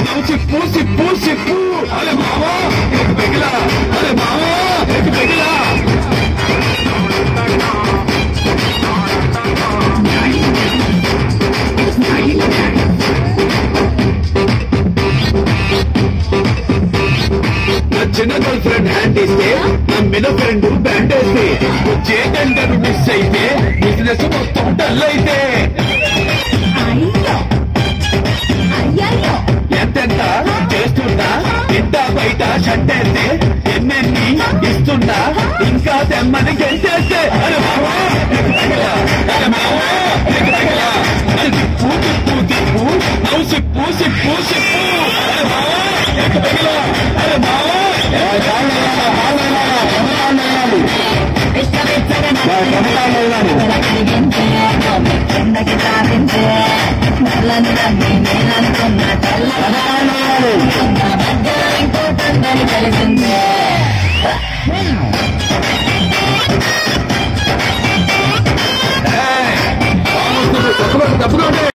నవ్వు sip sip sip అరే మావా ఎక్ పెగిలా అరే మావా ఎక్ పెగిలా నా చిన్న గర్ల్ ఫ్రెండ్ హ్యాండ్ ఇస్తే నమ్మిన ఫ్రెండ్ బ్యాండ్ వేస్తే వచ్చే గంటను మిస్ అయితే బిజినెస్ మొత్తం డల్ అయితే అయ్యో అయ్యయ్యో ఎంతెంత చేస్తున్నా ఇంత బయట షట్టేస్తే ఎన్నెన్ని ఇస్తున్నా ఇంకా తెమ్మని గెలిచేస్తే అరే మావా నీకు తగిలా అరే మావా నీకు తగిలా అరే తిప్పు తిప్పు తిప్పు నవ్వు సిప్పు సిప్పు సిప్పు అరే మావా నీకు తగిలా అరే మావా కిందకి తాపించే నల్లని నమ్మి నేననుకున్న తెల్లని మధ్య ఇంకోటందని తెలిసిందే తప్పుకోండి తప్పుకోండి